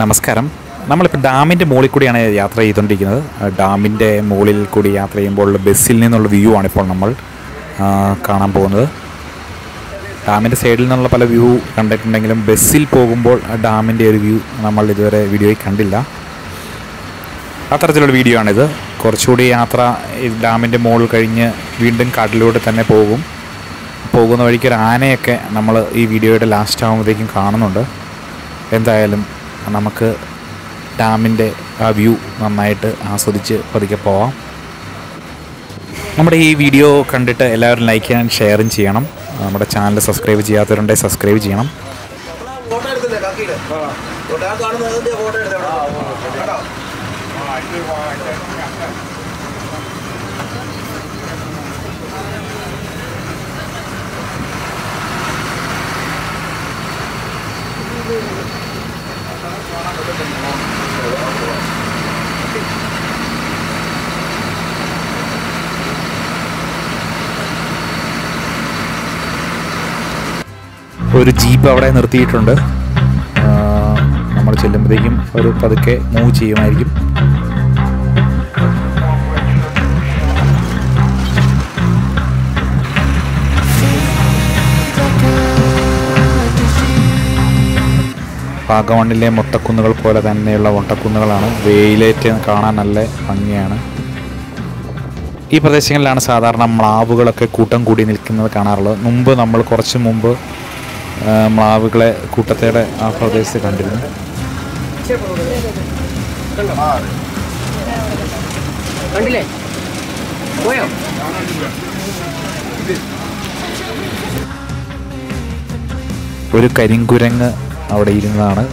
നമസ്കാരം നമ്മളിപ്പോൾ ഡാമിൻ്റെ മുകളിൽ കൂടിയാണ് യാത്ര ചെയ്തുകൊണ്ടിരിക്കുന്നത് ആ ഡാമിൻ്റെ മുകളിൽ കൂടി യാത്ര ചെയ്യുമ്പോൾ ബസ്സിൽ നിന്നുള്ള വ്യൂ ആണ് ഇപ്പോൾ നമ്മൾ ആ, കാണാൻ പോകുന്നത് ഡാമിൻ്റെ സൈഡിൽ നിന്നുള്ള പല വ്യൂ കണ്ടിട്ടുണ്ടെങ്കിലും ബസ്സിൽ പോകുമ്പോൾ ആ ഡാമിൻ്റെ ഒരു വ്യൂ നമ്മൾ ഇതുവരെ വീഡിയോയിൽ കണ്ടില്ല അത്തരത്തിലുള്ള വീഡിയോ ആണിത് കുറച്ചുകൂടി യാത്ര ഈ ഡാമിൻ്റെ മുകളിൽ കഴിഞ്ഞ് വീണ്ടും കാട്ടിലൂടെ തന്നെ പോകും പോകുന്ന വഴിക്ക് ഒരു ആനയൊക്കെ നമ്മൾ ഈ വീഡിയോയുടെ ലാസ്റ്റ് ആകുമ്പോഴത്തേക്കും കാണുന്നുണ്ട് എന്തായാലും നമുക്ക് ഡാമിൻ്റെ ആ വ്യൂ നന്നായിട്ട് ആസ്വദിച്ച് പതുക്കെ പോവാം നമ്മുടെ ഈ വീഡിയോ കണ്ടിട്ട് എല്ലാവരും ലൈക്ക് ചെയ്യാൻ ഷെയറും ചെയ്യണം നമ്മുടെ ചാനൽ സബ്സ്ക്രൈബ് ചെയ്യാത്തവരുണ്ടെങ്കിൽ സബ്സ്ക്രൈബ് ചെയ്യണം ഫോട്ടോ എടുത്തില്ലേ കാക്കിയില് ഫോട്ടോ ആ കാണുന്നതിന്റെ ഫോട്ടോ എടുത്തേ കേട്ടോ ഒരു ജീപ്പ് അവിടെ നിർത്തിയിട്ടുണ്ട് ആ, നമ്മൾ ചെല്ലുമ്പോഴത്തേക്കും ഒരു പതുക്കെ മൂവ് ചെയ്യുമായിരിക്കും വാഗമണ്ണിലെ മുട്ടക്കുന്നുകൾ പോലെ തന്നെയുള്ള മുട്ടക്കുന്നുകളാണ് വെയിലേറ്റ് കാണാൻ നല്ല ഭംഗിയാണ് ഈ പ്രദേശങ്ങളിലാണ് സാധാരണ മ്ലാവുകളൊക്കെ കൂട്ടം കൂടി നിൽക്കുന്നത് കാണാറുള്ളത് മുമ്പ് നമ്മൾ കുറച്ച് മുമ്പ് ആ, മ്ലാവുകളെ കൂട്ടത്തോടെ ആ പ്രദേശത്ത് കണ്ടിരുന്നു കണ്ടില്ലേ പോയോ ഒരു കരിങ്കുരങ്ങ് അവിടെ ഇരുന്നതാണ്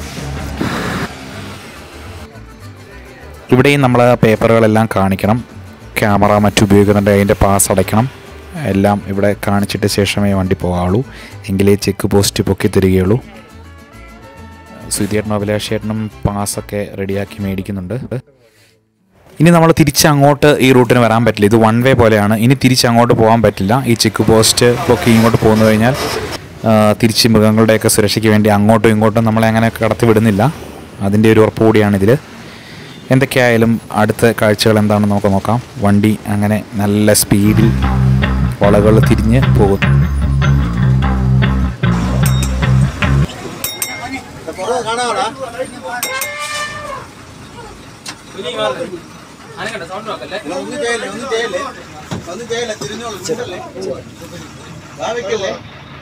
ഇവിടെയും നമ്മൾ പേപ്പറുകളെല്ലാം കാണിക്കണം ക്യാമറ മറ്റുപയോഗിക്കുന്നുണ്ട് അതിൻ്റെ പാസ് അടയ്ക്കണം എല്ലാം ഇവിടെ കാണിച്ചിട്ട് ശേഷമേ വണ്ടി പോകാവുള്ളൂ എങ്കിലേ ചെക്ക് പോസ്റ്റ് പൊക്കി തരികയുള്ളൂ സുധീറിനും അഭിലാഷേട്ടനും പാസ്സൊക്കെ റെഡിയാക്കി മേടിക്കുന്നുണ്ട് ഇനി നമ്മൾ തിരിച്ച് അങ്ങോട്ട് ഈ റൂട്ടിന് വരാൻ പറ്റില്ല ഇത് വൺ വേ പോലെയാണ് ഇനി തിരിച്ച് അങ്ങോട്ട് പോകാൻ പറ്റില്ല ഈ ചെക്ക് പോസ്റ്റ് ഒക്കെ ഇങ്ങോട്ട് പോന്നു കഴിഞ്ഞാൽ ആ, തിരിച്ച് മൃഗങ്ങളുടെയൊക്കെ സുരക്ഷയ്ക്ക് വേണ്ടി അങ്ങോട്ടും ഇങ്ങോട്ടും നമ്മളെ അങ്ങനെ കടത്തി വിടുന്നില്ല അതിൻ്റെ ഒരു ഉറപ്പ് കൂടിയാണിതിൽ എന്തൊക്കെയായാലും അടുത്ത കാഴ്ചകൾ എന്താണെന്ന് നമുക്ക് നോക്കാം വണ്ടി അങ്ങനെ നല്ല സ്പീഡിൽ വളകൾ തിരിഞ്ഞ് പോകുന്നു പുറത്ത് കാണാവടാ ഒന്നും ചെയ്യല്ലേ ഒന്നും ചെയ്യല്ലേ ഒന്നും ചെയ്യല്ലേ തിരിഞ്ഞോളൂ ചിന്തല്ലേ ഭാവിക്കല്ലേ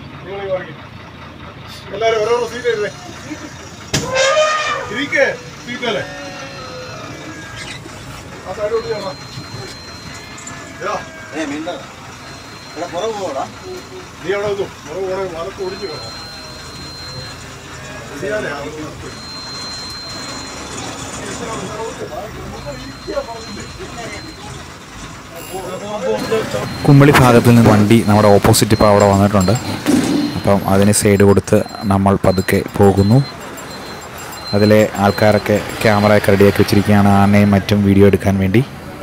എല്ലാരും ഓരോ സീറ്റ് എഴുതേ ഇരിക്കേ സീറ്റല്ലേ ആ സൈഡോട്ട് ചെയ്യണം ഏ മിണ്ട എടാ പുറകെ പോടാ നീ അവിടെ നിന്നു പുറകെ പോണേ വലത്ത് ഓടിച്ചു വേണം ശരിയാലേ കുമ്പളി ഭാഗത്തിൽ നിന്ന് വണ്ടി നമ്മുടെ ഓപ്പോസിറ്റ് ഇപ്പോൾ അവിടെ വന്നിട്ടുണ്ട് അപ്പം അതിന് സൈഡ് കൊടുത്ത് നമ്മൾ പതുക്കെ പോകുന്നു അതിലെ ആൾക്കാരൊക്കെ ക്യാമറയൊക്കെ റെഡിയാക്കി വെച്ചിരിക്കുകയാണ് ആനയും മറ്റും വീഡിയോ എടുക്കാൻ വേണ്ടി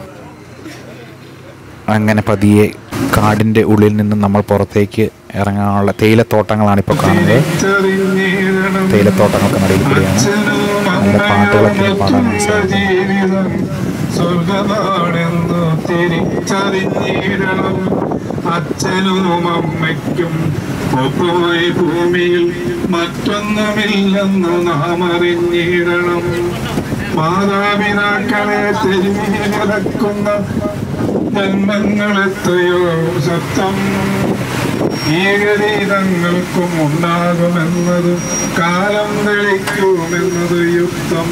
അങ്ങനെ പതിയെ കാടിൻ്റെ ഉള്ളിൽ നിന്നും നമ്മൾ പുറത്തേക്ക് ഇറങ്ങാനുള്ള തേയിലത്തോട്ടങ്ങളാണ് ഇപ്പോൾ കാണുന്നത് തേയിലത്തോട്ടങ്ങൾക്ക് നടുവിൽ കൂടിയാണ് നല്ല പാട്ടുകളൊക്കെ പാടാൻ സാധിക്കും സ്വർഗനാടെന്നു തിരിച്ചറിഞ്ഞിടണം അച്ഛനും അമ്മയ്ക്കും ഒപ്പമായ ഭൂമിയിൽ മറ്റൊന്നുമില്ലെന്നു നാം അറിഞ്ഞിടണം മാതാപിതാക്കളെ തെരുവിലിറക്കുന്ന ജന്മങ്ങളെത്രയോ സത്യം ഏകരീതങ്ങൾക്കും ഉണ്ടാകുമെന്നത് കാലം തെളിക്കുമെന്നത് യുക്തം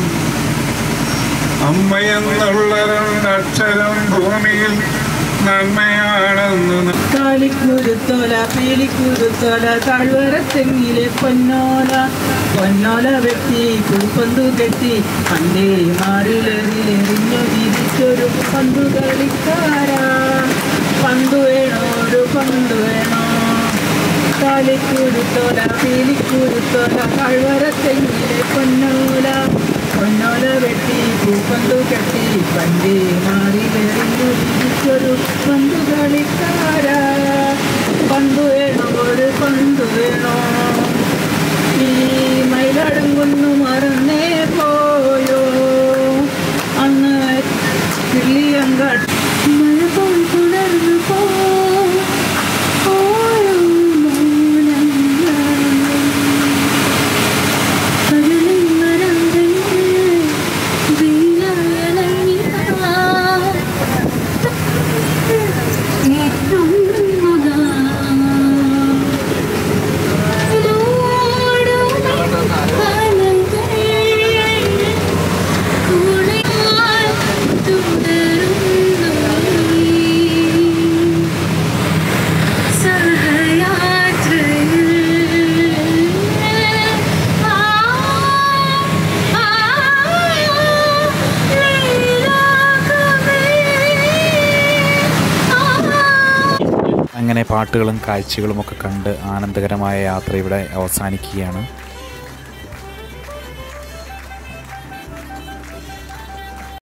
അമ്മയെന്നുള്ള രണ്ടക്ഷരം ഭൂമിയിൽ നന്മയാണെന്ന് ന- കാലിക്കുരുത്തോല പീലിക്കുരുത്തോല താഴ്വരത്തെങ്ങിലെ പൊന്നോല പൊന്നോല വെട്ടി കുളിപ്പന്തു കെട്ടി പണ്ടേ മാറിലെറിലെറിഞ്ഞു തിരിച്ചൊരു പന്തു കളിക്കാരാ പന്തു വേണോ ഒരു പന്തു വേണോ കാലിക്കുരുത്തോല പീലിക്കുരുത്തോല താഴ്വരത്തെങ്ങിലെ പൊന്നോല പൊന്നോല വെട്ടി പൂപ്പന്തു കെട്ടി പണ്ടേ മാറിലെറിഞ്ഞു തിരിച്ചൊരു പന്തു കളിക്കാരാ പന്തു വേണോ ഒരു പന്തു വേണോ ഈ മയിലടങ്ങുന്നു മറന്നേ കിളിയങ്കാട്ട് മഴ പോൽ തുടർന്നു പോ ഓരോ മൗനങ്ങളും കടലിൻ മരങ്ങൾ വെയിലായലങ്ങിതാ. നീട്ടുന്നതാ. ഇതോടും അലകൾ കുളിയാൽ തുടരുന്നു നീ. അങ്ങനെ പാട്ടുകളും കാഴ്ചകളും ഒക്കെ കണ്ട് ആനന്ദകരമായ യാത്ര ഇവിടെ അവസാനിക്കുകയാണ്